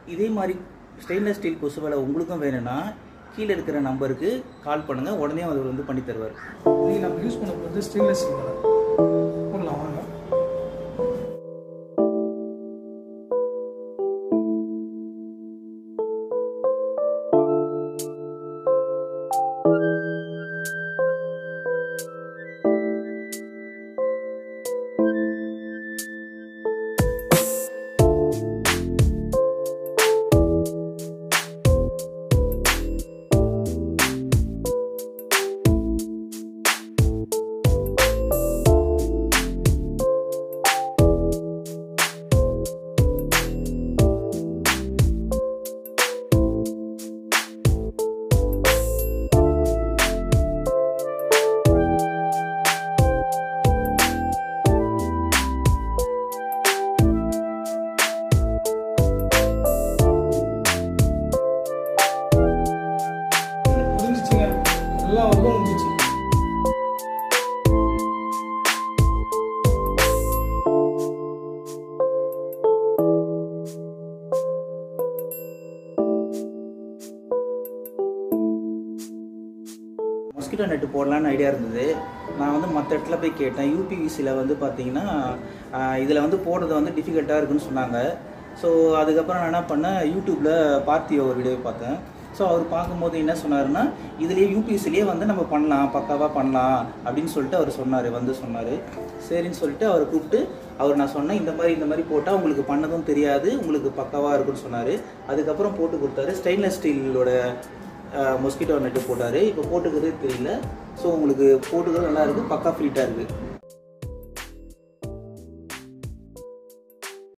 இதே மாதிரி stainless steel கொசு வலை உங்களுக்கும் வேணும்னா கீழே இருக்கிற நம்பருக்கு கால் பண்ணுங்கள் உடனே அவர் வந்து பண்ணி தருவார் இன்னைக்கு நம்ம யூஸ் பண்ண போகிறது ஸ்டெயின்லெஸ் ஸ்டீல் வலை போடலாம் வாங்க முடிஞ்சிச்சுங்க எல்லா ஒர்க்கும் முடிஞ்சிச்சு மொஸ்கிட்டோ நெட்டு போடலான்னு ஐடியா இருந்தது நான் வந்து மற்ற இடத்துல போய் கேட்டேன் யூபிவிசியில் வந்து பார்த்தீங்கன்னா இதில் வந்து போடுறது வந்து டிஃபிகல்ட்டாக இருக்குன்னு சொன்னாங்க ஸோ அதுக்கப்புறம் நான் என்ன பண்ணேன் யூடியூப்பில் பார்த்தியோ ஒரு வீடியோ பார்த்தேன் ஸோ அவர் பார்க்கும்போது என்ன சொன்னாருன்னா இதுலேயே யூபிஎஸ்சிலேயே வந்து நம்ம பண்ணலாம் பக்காவாக பண்ணலாம் அப்படின்னு சொல்லிட்டு அவர் சொன்னார் வந்து சொன்னார் சரின்னு சொல்லிட்டு அவரை கூப்பிட்டு அவர் நான் சொன்னேன் இந்த மாதிரி இந்த மாதிரி போட்டால் உங்களுக்கு பண்ணதும் தெரியாது உங்களுக்கு பக்காவாக இருக்குன்னு சொன்னார் அதுக்கப்புறம் போட்டு கொடுத்தாரு ஸ்டெயின்லெஸ் ஸ்டீலோட மொஸ்கிட்டோ நெட்டு போட்டார் இப்போ போட்டுக்கிறதே தெரியல ஸோ உங்களுக்கு போட்டுக்கிறது நல்லா இருக்குது பக்கா ஃப்ரீட்டாக இருக்குது